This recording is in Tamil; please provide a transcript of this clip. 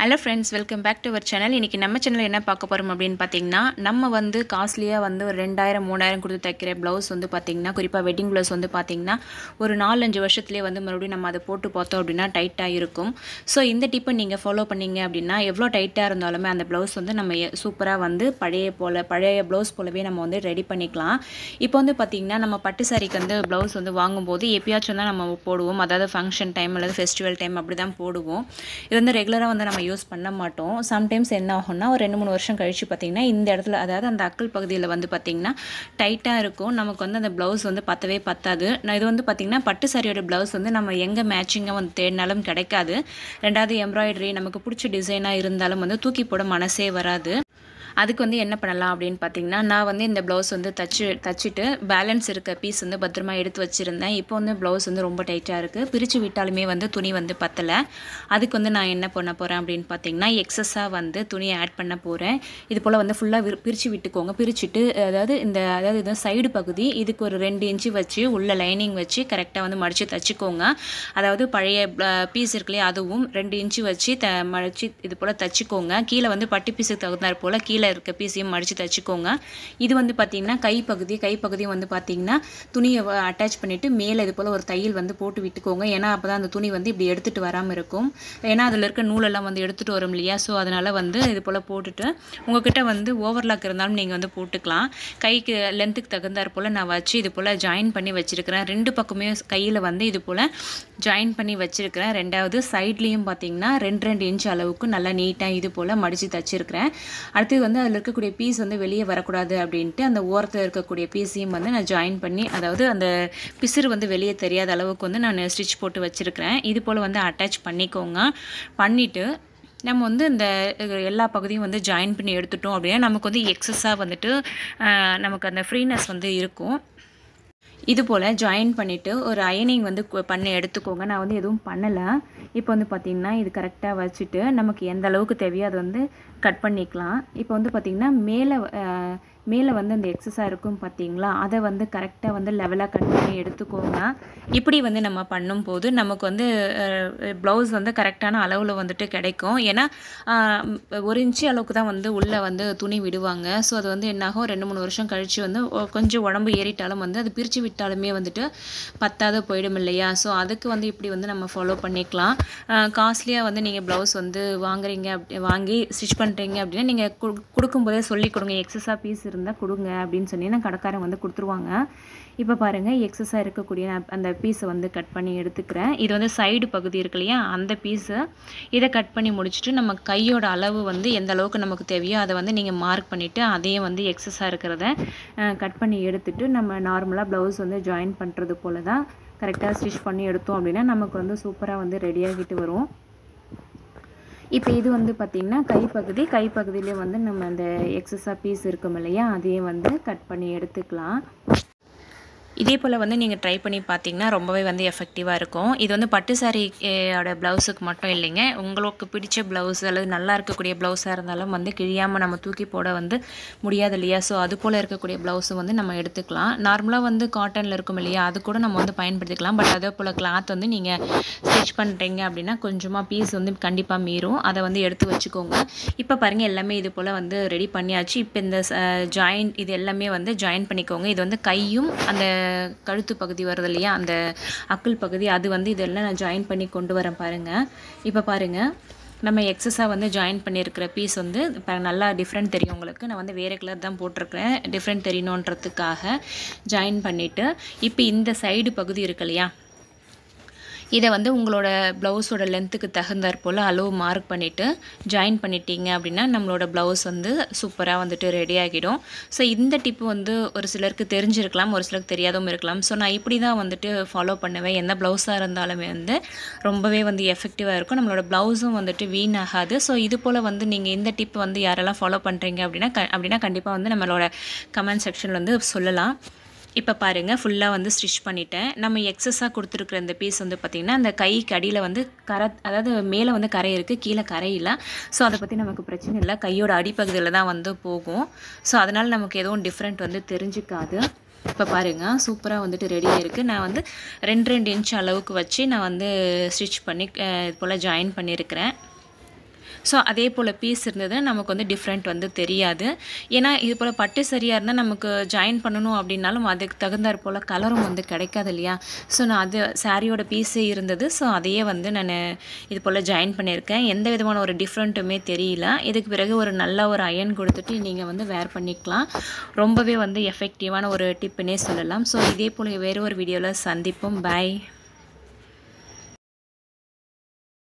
hello friends welcome back to our channel இன்றைக்கி நம்ம சேனல் என்ன பார்க்க போகிறோம் அப்படின்னு பார்த்தீங்கன்னா நம்ம வந்து காஸ்ட்லியாக வந்து ஒரு ரெண்டாயிரம் மூணாயிரம் கொடுத்து தைக்கிற ப்ளவுஸ் வந்து பார்த்திங்கன்னா குறிப்பாக வெட்டிங் ப்ளவுஸ் வந்து பார்த்திங்கன்னா ஒரு நாலஞ்சு வருஷத்துலேயே வந்து மறுபடியும் நம்ம அதை போட்டு பார்த்தோம் அப்படின்னா டைட்டாக இருக்கும் ஸோ இந்த டிப்பை நீங்கள் ஃபாலோ பண்ணீங்க அப்படின்னா எவ்வளோ டைட்டாக இருந்தாலுமே அந்த ப்ளவுஸ் வந்து நம்ம சூப்பராக வந்து பழைய போல் பழைய ப்ளவுஸ் போலவே நம்ம வந்து ரெடி பண்ணிக்கலாம் இப்போ வந்து பார்த்திங்கன்னா நம்ம பட்டு சாரிக்கு வந்து ப்ளவுஸ் வந்து வாங்கும்போது எப்பயாச்சும் தான் நம்ம போடுவோம் அதாவது ஃபங்க்ஷன் டைம் அல்லது ஃபெஸ்டிவல் டைம் அப்படி தான் போடுவோம் இது வந்து ரெகுலராக வந்து நம்ம யூஸ் பண்ண மாட்டோம் சம்டைம்ஸ் என்ன ஆகும்னா ஒரு ரெண்டு மூணு வருஷம் கழித்து பார்த்திங்கன்னா இந்த இடத்துல அதாவது அந்த அக்கல் பகுதியில் வந்து பார்த்திங்கன்னா டைட்டாக இருக்கும் நமக்கு வந்து அந்த ப்ளவுஸ் வந்து பத்தவே பத்தாது நான் இது வந்து பார்த்திங்கன்னா பட்டு சாரியோட ப்ளவுஸ் வந்து நம்ம எங்கே மேட்சிங்காக வந்து தேடினாலும் கிடைக்காது ரெண்டாவது எம்ப்ராய்டரி நமக்கு பிடிச்ச டிசைனாக இருந்தாலும் வந்து தூக்கி போட மனசே வராது அதுக்கு வந்து என்ன பண்ணலாம் அப்படின்னு பார்த்தீங்கன்னா நான் வந்து இந்த ப்ளவுஸ் வந்து தச்சு தச்சுட்டு பேலன்ஸ் இருக்க பீஸ் வந்து பத்திரமா எடுத்து வச்சுருந்தேன் இப்போ வந்து ப்ளவுஸ் வந்து ரொம்ப டைட்டாக இருக்குது பிரித்து விட்டாலுமே வந்து துணி வந்து பத்தலை அதுக்கு வந்து நான் என்ன பண்ண போகிறேன் அப்படின்னு பார்த்தீங்கன்னா எக்ஸஸாக வந்து துணியை ஆட் பண்ண போகிறேன் இது போல் வந்து ஃபுல்லாக பிரித்து விட்டுக்கோங்க பிரிச்சுட்டு அதாவது இந்த அதாவது இது சைடு பகுதி இதுக்கு ஒரு ரெண்டு இன்ச்சு வச்சு உள்ள லைனிங் வச்சு கரெக்டாக வந்து மடித்து தச்சுக்கோங்க அதாவது பழைய பீஸ் இருக்குல்லையே அதுவும் ரெண்டு இன்ச்சு வச்சு த மடித்து இது போல் தச்சுக்கோங்க கீழே வந்து பட்டு பீஸுக்கு தகுந்தாற் போல் கீழே இருக்க பீஸையும் மடித்து தச்சுக்கோங்க இது வந்து பார்த்திங்கன்னா கைப்பகுதி கைப்பகுதியும் வந்து பார்த்திங்கன்னா துணியை அட்டாச் பண்ணிவிட்டு மேலே இது போல் ஒரு தையல் வந்து போட்டு விட்டுக்கோங்க ஏன்னா அப்போ தான் அந்த துணி வந்து இப்படி எடுத்துகிட்டு வராமல் இருக்கும் ஏன்னா அதில் இருக்க நூலெல்லாம் வந்து எடுத்துகிட்டு வரும் இல்லையா ஸோ அதனால் வந்து இது போல் போட்டுட்டு உங்ககிட்ட வந்து ஓவர்லாக் இருந்தாலும் நீங்கள் வந்து போட்டுக்கலாம் கைக்கு லென்த்துக்கு தகுந்தாற் போல் நான் வச்சு இது போல் ஜாயின் பண்ணி வச்சுருக்கிறேன் ரெண்டு பக்கமே கையில் வந்து இது போல் ஜாயின் பண்ணி வச்சுருக்கிறேன் ரெண்டாவது சைட்லேயும் பார்த்திங்கன்னா ரெண்டு ரெண்டு இன்ச் அளவுக்கு நல்லா நீட்டாக இது போல் மடித்து தச்சுருக்கிறேன் அடுத்து வந்து அதில் இருக்கக்கூடிய பீஸ் வந்து வெளியே வரக்கூடாது அப்படின்ட்டு அந்த ஓரத்தில் இருக்கக்கூடிய பீஸையும் வந்து நான் ஜாயின் பண்ணி அதாவது அந்த பிசிறு வந்து வெளியே தெரியாத அளவுக்கு வந்து நான் ஸ்டிச் போட்டு வச்சுருக்கிறேன் இது போல் வந்து அட்டாச் பண்ணிக்கோங்க பண்ணிவிட்டு நம்ம வந்து இந்த எல்லா பகுதியும் வந்து ஜாயின் பண்ணி எடுத்துட்டோம் அப்படின்னா நமக்கு வந்து எக்ஸஸாக வந்துட்டு நமக்கு அந்த ஃப்ரீனஸ் வந்து இருக்கும் இது போல் ஜாயின் பண்ணிவிட்டு ஒரு அயனிங் வந்து பண்ணி எடுத்துக்கோங்க நான் வந்து எதுவும் பண்ணலை இப்போ வந்து பார்த்திங்கன்னா இது கரெக்டாக வச்சுட்டு நமக்கு எந்த அளவுக்கு தேவையோ அதை வந்து கட் பண்ணிக்கலாம் இப்போ வந்து பார்த்திங்கன்னா மேலே மேலே வந்து அந்த எக்ஸஸாக இருக்கும் பார்த்தீங்களா அதை வந்து கரெக்டாக வந்து லெவலாக கட் பண்ணி எடுத்துக்கோங்க இப்படி வந்து நம்ம பண்ணும்போது நமக்கு வந்து ப்ளவுஸ் வந்து கரெக்டான அளவில் வந்துட்டு கிடைக்கும் ஏன்னா ஒரு இன்ச்சு அளவுக்கு தான் வந்து உள்ளே வந்து துணி விடுவாங்க ஸோ அது வந்து என்னாகும் ரெண்டு மூணு வருஷம் கழித்து வந்து கொஞ்சம் உடம்பு ஏறிட்டாலும் வந்து அது பிரித்து விட்டாலுமே வந்துட்டு பத்தாத போயிடும் இல்லையா ஸோ அதுக்கு வந்து இப்படி வந்து நம்ம ஃபாலோ பண்ணிக்கலாம் காஸ்ட்லியாக வந்து நீங்கள் ப்ளவுஸ் வந்து வாங்குறீங்க அப்படி வாங்கி ஸ்டிச் பண்ணுறீங்க அப்படின்னா நீங்கள் கொடுக்கும்போதே சொல்லி கொடுங்க எக்ஸஸாக பீஸ் இருந்தால் கொடுங்க அப்படின்னு சொன்னீங்கன்னா கடைக்காரன் வந்து கொடுத்துருவாங்க இப்போ பாருங்கள் எக்ஸஸாக இருக்கக்கூடிய நான் அந்த பீஸை வந்து கட் பண்ணி எடுத்துக்கிறேன் இது வந்து சைடு பகுதி இருக்கு இல்லையா அந்த பீஸை இதை கட் பண்ணி முடிச்சுட்டு நம்ம கையோட அளவு வந்து எந்த அளவுக்கு நமக்கு தேவையோ அதை வந்து நீங்கள் மார்க் பண்ணிவிட்டு அதையும் வந்து எக்ஸஸாக இருக்கிறத கட் பண்ணி எடுத்துகிட்டு நம்ம நார்மலாக ப்ளவுஸ் வந்து ஜாயின் பண்ணுறது போல் தான் கரெக்டாக ஸ்டிச் பண்ணி எடுத்தோம் அப்படின்னா நமக்கு வந்து சூப்பராக வந்து ரெடியாகிட்டு வரும் இப்போ இது வந்து பார்த்திங்கன்னா கைப்பகுதி கைப்பகுதியிலே வந்து நம்ம அந்த எக்ஸஸாக பீஸ் இருக்கும் இல்லையா அதையும் வந்து கட் பண்ணி எடுத்துக்கலாம் இதே போல் வந்து நீங்கள் ட்ரை பண்ணி பார்த்தீங்கன்னா ரொம்பவே வந்து எஃபெக்டிவாக இருக்கும் இது வந்து பட்டு சாரியோட ப்ளவுஸுக்கு மட்டும் இல்லைங்க உங்களுக்கு பிடிச்ச ப்ளவுஸ் அல்லது நல்லா இருக்கக்கூடிய ப்ளவுஸாக இருந்தாலும் வந்து கிழியாமல் நம்ம தூக்கி போட வந்து முடியாது இல்லையா ஸோ அது போல் இருக்கக்கூடிய ப்ளவுஸும் வந்து நம்ம எடுத்துக்கலாம் நார்மலாக வந்து காட்டனில் இருக்கும் இல்லையா அது கூட நம்ம வந்து பயன்படுத்திக்கலாம் பட் அதே போல் கிளாத் வந்து நீங்கள் ஸ்டிச் பண்ணுறீங்க அப்படின்னா கொஞ்சமாக பீஸ் வந்து கண்டிப்பாக மீறும் அதை வந்து எடுத்து வச்சுக்கோங்க இப்போ பாருங்கள் எல்லாமே இது போல் வந்து ரெடி பண்ணியாச்சு இப்போ இந்த ஜாயின் இது எல்லாமே வந்து ஜாயின் பண்ணிக்கோங்க இது வந்து கையும் அந்த கழுத்து பகுதி வருது இல்லையா அந்த அக்கிள் பகுதி அது வந்து இதெல்லாம் நான் ஜாயின் பண்ணி கொண்டு வரேன் பாருங்கள் இப்போ பாருங்கள் நம்ம எக்ஸஸாக வந்து ஜாயின் பண்ணியிருக்கிற பீஸ் வந்து இப்போ நல்லா டிஃப்ரெண்ட் தெரியும் உங்களுக்கு நான் வந்து வேறு கலர் தான் போட்டிருக்கிறேன் டிஃப்ரெண்ட் தெரியணுன்றதுக்காக ஜாயின் பண்ணிவிட்டு இப்போ இந்த சைடு பகுதி இருக்கு இல்லையா இதை வந்து உங்களோட ப்ளவுஸோட லென்த்துக்கு தகுந்தாற் போல் அளவு மார்க் பண்ணிவிட்டு ஜாயின் பண்ணிட்டீங்க அப்படின்னா நம்மளோட ப்ளவுஸ் வந்து சூப்பராக வந்துட்டு ரெடி ஆகிடும் ஸோ இந்த டிப்பு வந்து ஒரு சிலருக்கு தெரிஞ்சிருக்கலாம் ஒரு சிலருக்கு தெரியாதவும் இருக்கலாம் ஸோ நான் இப்படி தான் வந்துட்டு ஃபாலோ பண்ணுவேன் எந்த ப்ளவுஸாக இருந்தாலுமே வந்து ரொம்பவே வந்து எஃபெக்டிவாக இருக்கும் நம்மளோட ப்ளவுஸும் வந்துட்டு வீணாகாது ஸோ இது போல் வந்து நீங்கள் இந்த டிப் வந்து யாரெல்லாம் ஃபாலோ பண்ணுறீங்க அப்படின்னா க அப்படின்னா கண்டிப்பாக வந்து நம்மளோட கமெண்ட் செக்ஷனில் வந்து சொல்லலாம் இப்போ பாருங்கள் ஃபுல்லாக வந்து ஸ்டிச் பண்ணிட்டேன் நம்ம எக்ஸஸாக கொடுத்துருக்குற இந்த பீஸ் வந்து பார்த்திங்கன்னா அந்த கைக்கு அடியில் வந்து கரை அதாவது மேலே வந்து கரை இருக்குது கீழே கரை இல்லை ஸோ அதை பற்றி நமக்கு பிரச்சனை இல்லை கையோட அடிப்பகுதியில் தான் வந்து போகும் ஸோ அதனால் நமக்கு எதுவும் டிஃப்ரெண்ட் வந்து தெரிஞ்சுக்காது இப்போ பாருங்கள் சூப்பராக வந்துட்டு ரெடியாக இருக்குது நான் வந்து ரெண்டு ரெண்டு இன்ச் அளவுக்கு வச்சு நான் வந்து ஸ்டிச் பண்ணி அஹ், இது போல் ஜாயின் பண்ணியிருக்கிறேன் ஸோ அதே போல் பீஸ் இருந்தது நமக்கு வந்து டிஃப்ரெண்ட் வந்து தெரியாது ஏன்னா இது போல் பட்டு சரியாக இருந்தால் நமக்கு ஜாயின் பண்ணணும் அப்படின்னாலும் அதுக்கு தகுந்தாற் போல் கலரும் வந்து கிடைக்காது இல்லையா ஸோ நான் அது சாரியோட பீஸே இருந்தது ஸோ அதையே வந்து நான் இது போல் ஜாயின் பண்ணியிருக்கேன் எந்த விதமான ஒரு டிஃப்ரெண்ட்டுமே தெரியல இதுக்கு பிறகு ஒரு நல்ல ஒரு அயன் கொடுத்துட்டு நீங்கள் வந்து வேர் பண்ணிக்கலாம் ரொம்பவே வந்து எஃபெக்டிவான ஒரு டிப்புனே சொல்லலாம் ஸோ இதே போல் வேறு ஒரு வீடியோவில் சந்திப்போம் பாய்